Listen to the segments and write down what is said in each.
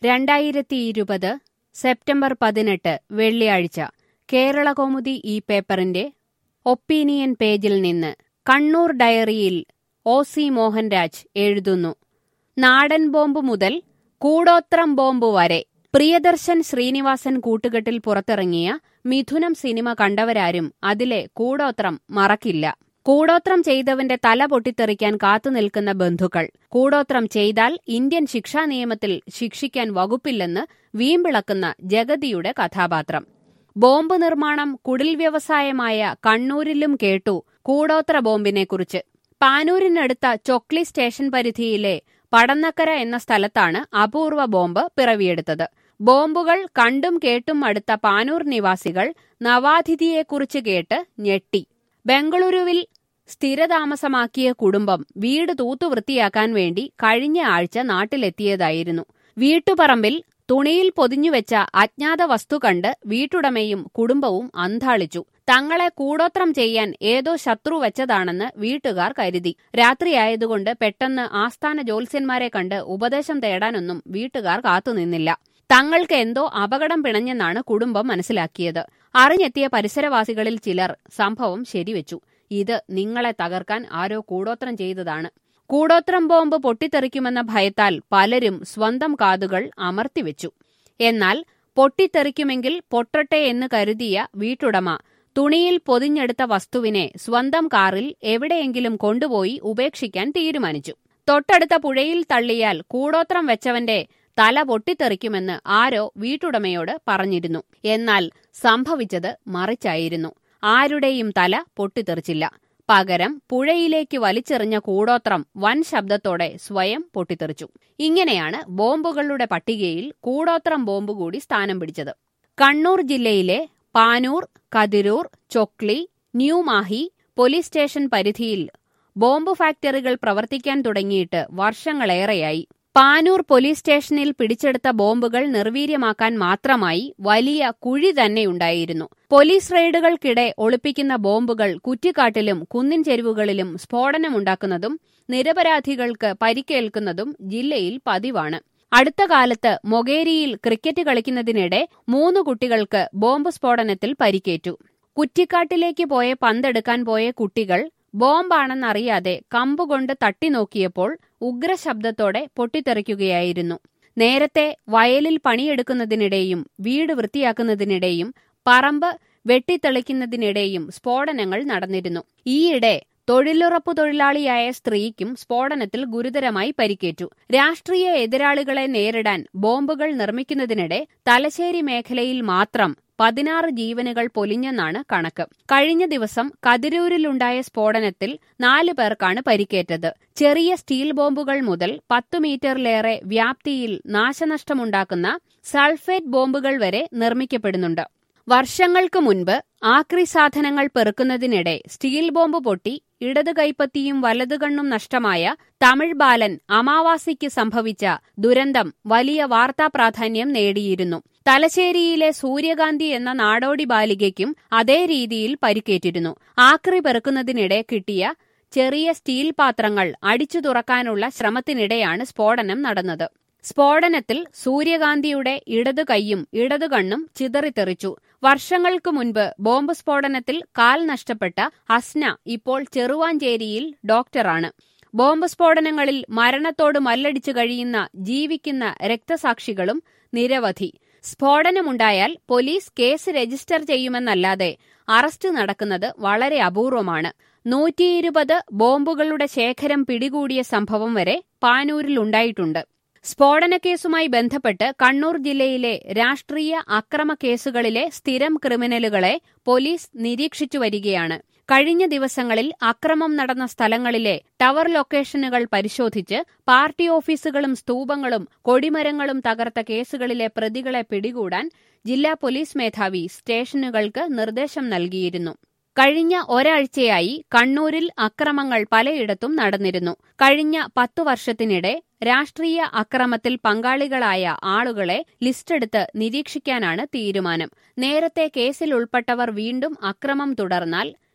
രണ്ടായിരത്തി ഇരുപത് സെപ്റ്റംബർ പതിനെട്ട് വെള്ളിയാഴ്ച കേരളകൗമുദി ഈ പേപ്പറിന്റെ ഒപ്പീനിയൻ പേജിൽ നിന്ന് കണ്ണൂർ ഡയറിയിൽ ഒ സി മോഹൻരാജ് എഴുതുന്നു നാടൻ ബോംബ് മുതൽ കൂടോത്രം ബോംബ് വരെ പ്രിയദർശൻ ശ്രീനിവാസൻ കൂട്ടുകെട്ടിൽ പുറത്തിറങ്ങിയ മിഥുനം സിനിമ കണ്ടവരാരും അതിലെ കൂടോത്രം മറക്കില്ല കൂടോത്രം ചെയ്തവന്റെ തല പൊട്ടിത്തെറിക്കാൻ കാത്തുനിൽക്കുന്ന ബന്ധുക്കൾ കൂടോത്രം ചെയ്താൽ ഇന്ത്യൻ ശിക്ഷാ നിയമത്തിൽ ശിക്ഷിക്കാൻ വകുപ്പില്ലെന്ന് വീമ്പിളക്കുന്ന ജഗതിയുടെ കഥാപാത്രം ബോംബ് നിർമ്മാണം കുടിൽ വ്യവസായമായ കണ്ണൂരിലും കേട്ടു കൂടോത്ര ബോംബിനെക്കുറിച്ച് പാനൂരിനടുത്ത ചൊക്ലി സ്റ്റേഷൻ പരിധിയിലെ പടന്നക്കര എന്ന സ്ഥലത്താണ് അപൂർവ ബോംബ് പിറവിയെടുത്തത് ബോംബുകൾ കണ്ടും കേട്ടും അടുത്ത പാനൂർ നിവാസികൾ നവാതിഥിയെക്കുറിച്ച് കേട്ട് ഞെട്ടി ബംഗളൂരുവിൽ സ്ഥിരതാമസമാക്കിയ കുടുംബം വീട് തൂത്തു വൃത്തിയാക്കാൻ വേണ്ടി കഴിഞ്ഞ ആഴ്ച നാട്ടിലെത്തിയതായിരുന്നു വീട്ടുപറമ്പിൽ തുണിയിൽ പൊതിഞ്ഞുവെച്ച അജ്ഞാത വസ്തു കണ്ട് വീട്ടുടമയും കുടുംബവും അന്താളിച്ചു തങ്ങളെ കൂടോത്രം ചെയ്യാൻ ഏതോ ശത്രു വെച്ചതാണെന്ന് വീട്ടുകാർ കരുതി രാത്രിയായതുകൊണ്ട് പെട്ടെന്ന് ആസ്ഥാന ജ്യോത്സ്യന്മാരെ കണ്ട് ഉപദേശം തേടാനൊന്നും വീട്ടുകാർ കാത്തുനിന്നില്ല തങ്ങൾക്ക് എന്തോ അപകടം പിണഞ്ഞെന്നാണ് കുടുംബം മനസ്സിലാക്കിയത് അറിഞ്ഞെത്തിയ പരിസരവാസികളിൽ ചിലർ സംഭവം ശരിവെച്ചു ഇത് നിങ്ങളെ തകർക്കാൻ ആരോ കൂടോത്രം ചെയ്തതാണ് കൂടോത്രം ബോംബ് പൊട്ടിത്തെറിക്കുമെന്ന ഭയത്താൽ പലരും സ്വന്തം കാതുകൾ അമർത്തിവെച്ചു എന്നാൽ പൊട്ടിത്തെറിക്കുമെങ്കിൽ പൊട്ടട്ടെ എന്ന് കരുതിയ വീട്ടുടമ തുണിയിൽ പൊതിഞ്ഞെടുത്ത വസ്തുവിനെ സ്വന്തം കാറിൽ എവിടെയെങ്കിലും കൊണ്ടുപോയി ഉപേക്ഷിക്കാൻ തീരുമാനിച്ചു തൊട്ടടുത്ത പുഴയിൽ തള്ളിയാൽ കൂടോത്രം വെച്ചവന്റെ തല പൊട്ടിത്തെറിക്കുമെന്ന് ആരോ വീട്ടുടമയോട് പറഞ്ഞിരുന്നു എന്നാൽ സംഭവിച്ചത് മറിച്ചായിരുന്നു ആരുടെയും തല പൊട്ടിത്തെറിച്ചില്ല പകരം പുഴയിലേക്ക് വലിച്ചെറിഞ്ഞ കൂടോത്രം വൻ ശബ്ദത്തോടെ സ്വയം പൊട്ടിത്തെറിച്ചു ഇങ്ങനെയാണ് ബോംബുകളുടെ പട്ടികയിൽ കൂടോത്രം ബോംബ് കൂടി സ്ഥാനം പിടിച്ചത് കണ്ണൂർ ജില്ലയിലെ പാനൂർ കതിരൂർ ചൊക്ലി ന്യൂമാഹി പോലീസ് സ്റ്റേഷൻ പരിധിയിൽ ബോംബ് ഫാക്ടറികൾ പ്രവർത്തിക്കാൻ തുടങ്ങിയിട്ട് വർഷങ്ങളേറെയായി പാനൂർ പോലീസ് സ്റ്റേഷനിൽ പിടിച്ചെടുത്ത ബോംബുകൾ നിർവീര്യമാക്കാൻ മാത്രമായി വലിയ കുഴി തന്നെയുണ്ടായിരുന്നു പോലീസ് റെയ്ഡുകൾക്കിടെ ഒളിപ്പിക്കുന്ന ബോംബുകൾ കുറ്റിക്കാട്ടിലും കുന്നിൻ ചെരുവുകളിലും സ്ഫോടനമുണ്ടാക്കുന്നതും നിരപരാധികൾക്ക് പരിക്കേൽക്കുന്നതും ജില്ലയിൽ പതിവാണ് അടുത്ത കാലത്ത് മൊഗേരിയിൽ ക്രിക്കറ്റ് കളിക്കുന്നതിനിടെ മൂന്ന് കുട്ടികൾക്ക് ബോംബ് സ്ഫോടനത്തിൽ പരിക്കേറ്റു കുറ്റിക്കാട്ടിലേക്ക് പോയ പന്തെടുക്കാൻ പോയ കുട്ടികൾ ബോംബാണെന്നറിയാതെ കമ്പുകൊണ്ട് തട്ടി നോക്കിയപ്പോൾ ഉഗ്രശബ്ദത്തോടെ പൊട്ടിത്തെറിക്കുകയായിരുന്നു നേരത്തെ വയലിൽ പണിയെടുക്കുന്നതിനിടെയും വീട് വൃത്തിയാക്കുന്നതിനിടെയും പറമ്പ് വെട്ടിത്തെളിക്കുന്നതിനിടെയും സ്ഫോടനങ്ങൾ നടന്നിരുന്നു ഈയിടെ തൊഴിലുറപ്പു തൊഴിലാളിയായ സ്ത്രീക്കും സ്ഫോടനത്തിൽ ഗുരുതരമായി പരിക്കേറ്റു രാഷ്ട്രീയ എതിരാളികളെ നേരിടാൻ ബോംബുകൾ നിർമ്മിക്കുന്നതിനിടെ തലശ്ശേരി മേഖലയിൽ മാത്രം പതിനാറ് ജീവനുകൾ പൊലിഞ്ഞെന്നാണ് കണക്ക് കഴിഞ്ഞ ദിവസം കതിരൂരിലുണ്ടായ സ്ഫോടനത്തിൽ നാല് പേർക്കാണ് പരിക്കേറ്റത് ചെറിയ സ്റ്റീൽ ബോംബുകൾ മുതൽ പത്തു മീറ്ററിലേറെ വ്യാപ്തിയിൽ നാശനഷ്ടമുണ്ടാക്കുന്ന സൾഫേറ്റ് ബോംബുകൾ വരെ നിർമ്മിക്കപ്പെടുന്നുണ്ട് വർഷങ്ങൾക്ക് മുൻപ് ആക്രി സാധനങ്ങൾ പെറുക്കുന്നതിനിടെ സ്റ്റീൽ ബോംബ് പൊട്ടി ഇടത് കൈപ്പത്തിയും വലതു കണ്ണും നഷ്ടമായ തമിഴ് ബാലൻ അമാവാസിക്ക് സംഭവിച്ച ദുരന്തം വലിയ വാർത്താ പ്രാധാന്യം നേടിയിരുന്നു തലശ്ശേരിയിലെ സൂര്യകാന്തി എന്ന നാടോടി ബാലികയ്ക്കും അതേ രീതിയിൽ പരിക്കേറ്റിരുന്നു ആക്രി പെറുക്കുന്നതിനിടെ കിട്ടിയ ചെറിയ സ്റ്റീൽ പാത്രങ്ങൾ അടിച്ചു തുറക്കാനുള്ള ശ്രമത്തിനിടെയാണ് സ്ഫോടനം നടന്നത് സ്ഫോടനത്തിൽ സൂര്യകാന്തിയുടെ ഇടതു കൈയും ഇടതു കണ്ണും ചിതറിത്തെറിച്ചു വർഷങ്ങൾക്ക് മുൻപ് ബോംബ് സ്ഫോടനത്തിൽ കാൽ നഷ്ടപ്പെട്ട ഹസ്ന ഇപ്പോൾ ചെറുവാഞ്ചേരിയിൽ ഡോക്ടറാണ് ബോംബ് സ്ഫോടനങ്ങളിൽ മരണത്തോട് മല്ലടിച്ചു കഴിയുന്ന ജീവിക്കുന്ന രക്തസാക്ഷികളും നിരവധി സ്ഫോടനമുണ്ടായാൽ പോലീസ് കേസ് രജിസ്റ്റർ ചെയ്യുമെന്നല്ലാതെ അറസ്റ്റ് നടക്കുന്നത് വളരെ അപൂർവമാണ് നൂറ്റിയിരുപത് ബോംബുകളുടെ ശേഖരം പിടികൂടിയ സംഭവം വരെ പാനൂരിലുണ്ടായിട്ടുണ്ട് സ്ഫോടനക്കേസുമായി ബന്ധപ്പെട്ട് കണ്ണൂർ ജില്ലയിലെ രാഷ്ട്രീയ അക്രമ കേസുകളിലെ സ്ഥിരം ക്രിമിനലുകളെ പോലീസ് നിരീക്ഷിച്ചു വരികയാണ് കഴിഞ്ഞ ദിവസങ്ങളിൽ അക്രമം നടന്ന സ്ഥലങ്ങളിലെ ടവർ ലൊക്കേഷനുകൾ പരിശോധിച്ച് പാർട്ടി ഓഫീസുകളും സ്തൂപങ്ങളും കൊടിമരങ്ങളും തകർത്ത കേസുകളിലെ പ്രതികളെ പിടികൂടാൻ ജില്ലാ പോലീസ് മേധാവി സ്റ്റേഷനുകൾക്ക് നിർദ്ദേശം നൽകിയിരുന്നു കഴിഞ്ഞ ഒരാഴ്ചയായി കണ്ണൂരിൽ അക്രമങ്ങൾ പലയിടത്തും നടന്നിരുന്നു കഴിഞ്ഞ പത്തു വർഷത്തിനിടെ രാഷ്ട്രീയ അക്രമത്തിൽ പങ്കാളികളായ ആളുകളെ ലിസ്റ്റെടുത്ത് നിരീക്ഷിക്കാനാണ് തീരുമാനം നേരത്തെ കേസിൽ ഉൾപ്പെട്ടവർ വീണ്ടും അക്രമം തുടർന്നാൽ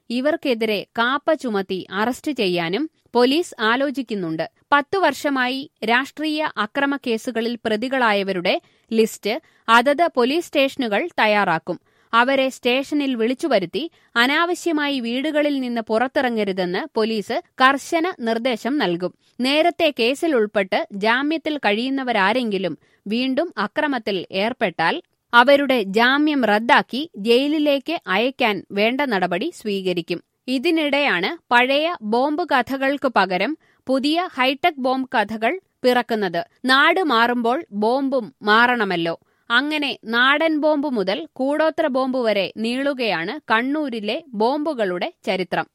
ഇവർക്കെതിരെ കാപ്പ ചുമത്തി അറസ്റ്റ് ചെയ്യാനും പോലീസ് ആലോചിക്കുന്നുണ്ട് പത്തു വർഷമായി രാഷ്ട്രീയ അക്രമ കേസുകളിൽ പ്രതികളായവരുടെ ലിസ്റ്റ് അതത് പോലീസ് സ്റ്റേഷനുകൾ തയ്യാറാക്കും അവരെ സ്റ്റേഷനിൽ വിളിച്ചുവരുത്തി അനാവശ്യമായി വീടുകളിൽ നിന്ന് പുറത്തിറങ്ങരുതെന്ന് പോലീസ് കർശന നിർദ്ദേശം നൽകും നേരത്തെ കേസിൽ ഉൾപ്പെട്ട് ജാമ്യത്തിൽ കഴിയുന്നവരാരെങ്കിലും വീണ്ടും അക്രമത്തിൽ ഏർപ്പെട്ടാൽ അവരുടെ ജാമ്യം റദ്ദാക്കി ജയിലിലേക്ക് അയക്കാൻ വേണ്ട നടപടി സ്വീകരിക്കും ഇതിനിടെയാണ് പഴയ ബോംബ് കഥകൾക്ക് പകരം പുതിയ ഹൈടെക് ബോംബ് കഥകൾ പിറക്കുന്നത് നാട് മാറുമ്പോൾ ബോംബും മാറണമല്ലോ അങ്ങനെ നാടൻ ബോംബ് മുതൽ കൂടോത്ര ബോംബ് വരെ നീളുകയാണ് കണ്ണൂരിലെ ബോംബുകളുടെ ചരിത്രം